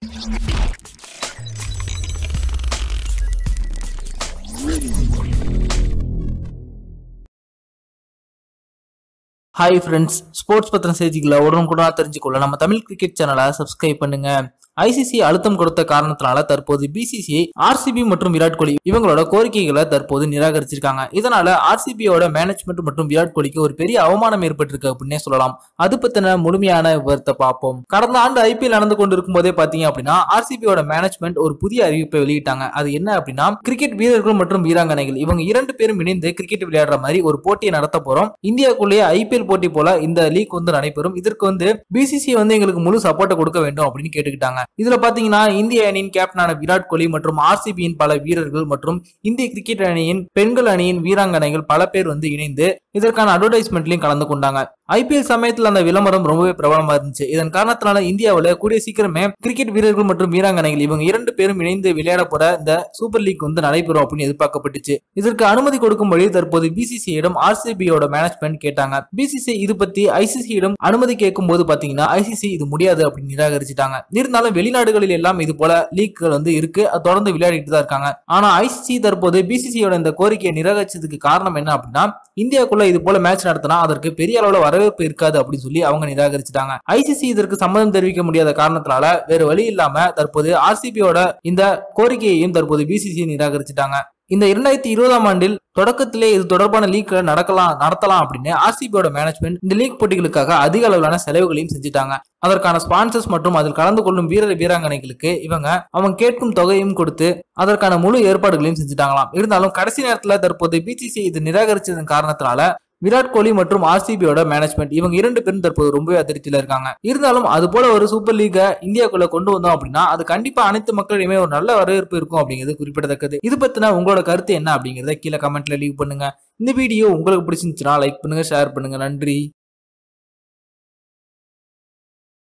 hi friends sports பத்தின செய்திகளை உடனுக்குடனா தெரிஞ்சுக்கொள்ள நம்ம தமிழ் கிரிக்கெட் சேனலை சப்ஸ்கிரைப் பண்ணுங்க ஐசிசி அழுத்தம் கொடுத்த காரணத்தினால தற்போது பிசிசிஐ ஆர்சிபி மற்றும் விராட் கோலி இவங்களோட கோரிக்கைகளை தற்போது நிராகரிச்சிருக்காங்க இதனால ஆர்சிபியோட மேனேஜ்மெண்ட் மற்றும் விராட் கோலிக்கு ஒரு பெரிய அவமானம் ஏற்பட்டிருக்கு அப்படின்னே சொல்லலாம் அது பத்தின முழுமையான விவரத்தை பார்ப்போம் கடந்த ஆண்டு ஐபிஎல் நடந்து கொண்டு இருக்கும் போதே பாத்தீங்க அப்படின்னா ஆர்சிபியோட மேனேஜ்மெண்ட் ஒரு புதிய அறிவிப்பை வெளியிட்டாங்க அது என்ன அப்படின்னா கிரிக்கெட் வீரர்கள் மற்றும் வீராங்கனைகள் இவங்க இரண்டு பேரும் இணைந்து கிரிக்கெட் விளையாடுற மாதிரி ஒரு போட்டியை நடத்த போறோம் இந்தியாவுக்குள்ளேயே ஐபிஎல் போட்டி போல இந்த லீக் வந்து நடைபெறும் இதற்கு வந்து பிசிசி வந்து எங்களுக்கு முழு சப்போர்ட்டை கொடுக்க வேண்டும் அப்படின்னு கேட்டுக்கிட்டாங்க இதுல பாத்தீங்கன்னா இந்திய அணியின் கேப்டனான விராட் கோலி மற்றும் ஆர்சிபியின் பல வீரர்கள் மற்றும் இந்திய கிரிக்கெட் அணியின் பெண்கள் அணியின் வீராங்கனைகள் பல பேர் வந்து இணைந்து இதற்கான அட்வர்டைஸ்மெண்ட்லயும் கலந்து கொண்டாங்க ஐபிஎல் சமயத்துல அந்த விளம்பரம் ரொம்பவே பிரபலமா இருந்துச்சு இதன் காரணத்தினால இந்தியாவுல கூடிய சீக்கிரமே கிரிக்கெட் வீரர்கள் மற்றும் வீராங்கனைகள் இவங்க இரண்டு பேரும் இணைந்து விளையாட போற இந்த சூப்பர் லீக் வந்து நடைபெறும் அப்படின்னு எதிர்பார்க்கப்பட்டுச்சு இதற்கு அனுமதி கொடுக்கும்படி தற்போது பிசிசியிடம் ஆர்சிபியோட மேனேஜ்மெண்ட் கேட்டாங்க பிசிசி இது பத்தி ஐசிசியிடம் அனுமதி கேட்கும் போது பாத்தீங்கன்னா ஐசிசி இது முடியாது அப்படின்னு நிராகரிச்சிட்டாங்க இருந்தாலும் வெளிநாடுகளில் எல்லாம் இது போல லீக்கள் வந்து இருக்கு அது தொடர்ந்து விளையாடிட்டு தான் இருக்காங்க ஆனா ஐசிசி தற்போது பிசிசியோட இந்த கோரிக்கையை நிராகரிச்சதுக்கு காரணம் என்ன அப்படின்னா இந்தியாக்குள்ள இது போல மேட்ச் நடத்தினா அதற்கு பெரிய அளவுல வரவேற்பு இருக்காது அப்படின்னு சொல்லி அவங்க நிராகரிச்சிட்டாங்க ஐசிசி இதற்கு சம்மதம் தெரிவிக்க முடியாத காரணத்தினால வேற வழி இல்லாம தற்போது ஆர்சிபியோட இந்த கோரிக்கையையும் தற்போது பிசிசி நிராகரிச்சிட்டாங்க இந்த இரண்டாயிரத்தி இருபதாம் ஆண்டில் தொடக்கத்திலே இது தொடர்பான லீக் நடக்கலாம் நடத்தலாம் அப்படின்னு ஆர்சிபியோட மேனேஜ்மெண்ட் இந்த லீக் போட்டிகளுக்காக அதிக அளவிலான செலவுகளையும் செஞ்சுட்டாங்க அதற்கான ஸ்பான்சர்ஸ் மற்றும் அதில் கலந்து கொள்ளும் வீரர் வீராங்கனைகளுக்கு இவங்க அவங்க கேட்கும் தொகையும் கொடுத்து அதற்கான முழு ஏற்பாடுகளையும் செஞ்சுட்டாங்களாம் இருந்தாலும் கடைசி நேரத்துல தற்போது பிசிசி இது நிராகரிச்சதன் காரணத்தினால விராட் கோலி மற்றும் ஆர்சிபியோட மேனேஜ்மெண்ட் இவங்க இரண்டு பேரும் தற்போது ரொம்பவே அதிருப்தியில இருக்காங்க இருந்தாலும் அது போல ஒரு சூப்பர் லீகை இந்தியாக்குள்ள கொண்டு வந்தோம் அப்படின்னா அது கண்டிப்பா அனைத்து மக்களிடையுமே ஒரு நல்ல வரவேற்பு இருக்கும் அப்படிங்கிறது குறிப்பிடத்தக்கது இது பத்தின உங்களோட கருத்து என்ன அப்படிங்கறத கீழே கமெண்ட்ல லீவ் பண்ணுங்க இந்த வீடியோ உங்களுக்கு பிடிச்சிருந்துச்சுன்னா லைக் பண்ணுங்க ஷேர் பண்ணுங்க நன்றி